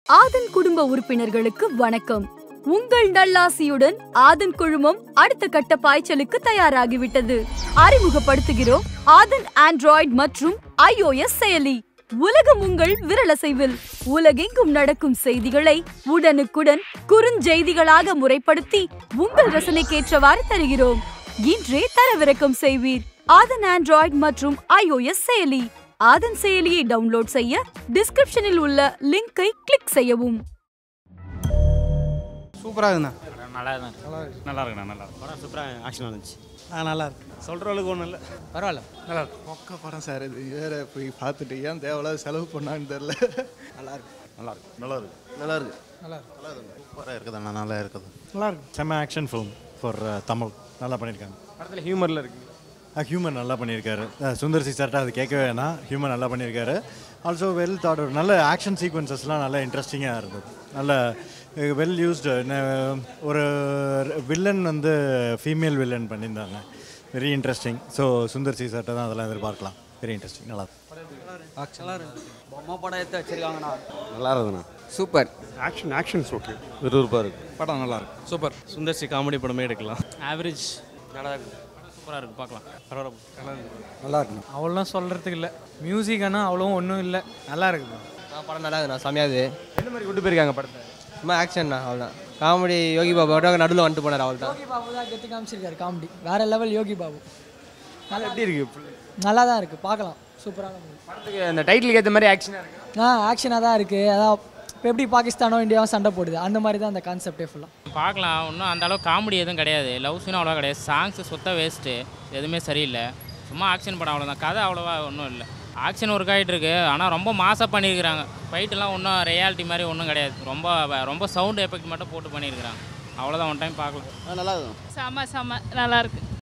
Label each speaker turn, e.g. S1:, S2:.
S1: ஆதன் குடும்ப உறுப்பினர்களுக்கு வணக்கம் உங்கள் நல்லாசியுடன் ஆதன் குழுமம் அடுத்த கட்ட பாய்ச்சலுக்கு தயாராகிவிட்டது அறிமுகப்படுத்துகிறோம் ஆதன் ஆண்ட்ராய்டு மற்றும் iOS செயலி உலகம் உங்கள் விரலசைவில் உலகெங்கும் நடக்கும் செய்திகளை உடனுக்குடன் குறுஞ்செய்திகளாக முறைப்படுத்தி உங்கள் ரசனைக்கேற்றவாறு தருகிறோம் இன்றே தரவிறக்கம் செய்வீர் ஆதன் ஆண்ட்ராய்டு மற்றும் iOS செயலி ஆதன் செயலியை டவுன்லோட் செய்ய டிஸ்கிரிப்ஷனில் உள்ள லிங்கை கிளிக் செய்யவும்
S2: சூப்பராக இருக்குண்ணா
S3: நல்லா தான் இருக்கு நல்லா இருக்குண்ணா நல்லா இருக்கு
S4: படம் சூப்பராக ஆக்ஷன் வந்துச்சு
S2: ஆ நல்லா இருக்கு
S4: சொல்கிற அளவுக்கு ஒன்றும் இல்லை
S2: பரவாயில்ல நல்லா இருக்கு
S5: மொக்க படம் சார் இது வேற போய் பார்த்துட்டு ஏன் தேவையில்லாத செலவு பண்ணான்னு தெரில
S4: நல்லா இருக்கு
S3: நல்லா இருக்கு நல்லா இருக்கு
S4: நல்லா இருக்கு
S2: நல்லா இருக்கு
S4: சூப்பராக இருக்குதுண்ணா நல்லா இருக்குது
S2: நல்லா இருக்கு
S6: செம்ம ஆக்ஷன் ஃபிலிம் ஃபார் தமிழ் நல்லா பண்ணியிருக்காங்க
S2: படத்தில் ஹியூமரில் இருக்கு
S6: ஹியூமன் நல்லா பண்ணியிருக்காரு அஹ் சுந்தர் சி சார்ட்ட அது கேட்கவே வேணாம் ஹியூமன் நல்லா பண்ணியிருக்காரு ஆல்சோ வெல் தாட் நல்ல ஆக்ஷன் சீக்வன்சஸ்லாம் நல்லா இன்ட்ரெஸ்டிங்காக இருந்தது நல்ல வெல் யூஸ்டு ஒரு வில்லன் வந்து ஃபீமேல் வில்லன் பண்ணியிருந்தாங்க very interesting so Sundar C சார்ட்ட தான் அதெல்லாம் எதிர்பார்க்கலாம் வெரி இன்ட்ரெஸ்டிங் நல்லா இருக்கு.
S7: பொம்மை படம் எடுத்து வச்சிருக்காங்கண்ணா
S4: நல்லா இருக்குதுண்ணா
S7: சூப்பர்
S8: ஆக்ஷன் ஆக்ஷன்ஸ் ஓகே
S4: விறுவிறுப்பாக இருக்கு
S2: படம் நல்லா இருக்கு
S3: சூப்பர்
S4: சுந்தர்சி காமெடி படமே எடுக்கலாம்
S3: ஆவரேஜ் நல்லா இருக்கு சூப்பராக இருக்கு பார்க்கலாம் பரவாயில்ல
S7: நல்லா இருக்கு
S2: அவ்வளோலாம் சொல்கிறதுக்கு இல்லை மியூசிக் ஆனால் அவ்வளோ ஒன்றும் இல்லை நல்லா இருக்குது
S7: படம் நல்லா இருக்குண்ணா செம்மையாது
S2: எந்த மாதிரி கொண்டு போயிருக்காங்க படத்தை
S7: சும்மா ஆக்ஷன்ண்ணா அவ்வளோதான் காமெடி யோகி பாபு நடுவில் வந்துட்டு போனார் அவள் தான்
S9: யோகி பாபு தான் கெத்து காமிச்சிருக்காரு காமெடி வேற லெவல் யோகி பாபு
S2: நல்லா எப்படி இருக்கு
S9: நல்லா தான் இருக்குது பார்க்கலாம் சூப்பரான மூவி
S2: படத்துக்கு அந்த டைட்டிலுக்கு ஏற்ற மாதிரி ஆக்ஷனாக இருக்கு
S9: ஆ ஆக்ஷனாக தான் இருக்குது அதான் இப்போ எப்படி பாகிஸ்தானோ இந்தியாவும் சண்டை போடுது அந்த மாதிரி தான் அந்த கான்செப்டே ஃபுல்லாக
S3: பார்க்கலாம் இன்னும் அந்த அளவுக்கு காமெடி எதுவும் கிடையாது லவ் சீனும் அவ்வளோவா கிடையாது சாங்ஸ் சுத்த வேஸ்ட்டு எதுவுமே சரியில்லை சும்மா ஆக்ஷன் படம் அவ்வளோதான் கதை அவ்வளோவா ஒன்றும் இல்லை ஆக்ஷன் ஒர்க் ஆகிட்டு இருக்கு ஆனால் ரொம்ப மாசாக பண்ணியிருக்கிறாங்க ஃபைட்டெல்லாம் ஒன்றும் ரியாலிட்டி மாதிரி ஒன்றும் கிடையாது ரொம்ப ரொம்ப சவுண்ட் எஃபெக்ட் மட்டும் போட்டு பண்ணியிருக்கிறாங்க அவ்வளோதான் ஒன் டைம் பார்க்கலாம்
S4: நல்லா இருக்கும்
S10: செம செம நல்லா இருக்கு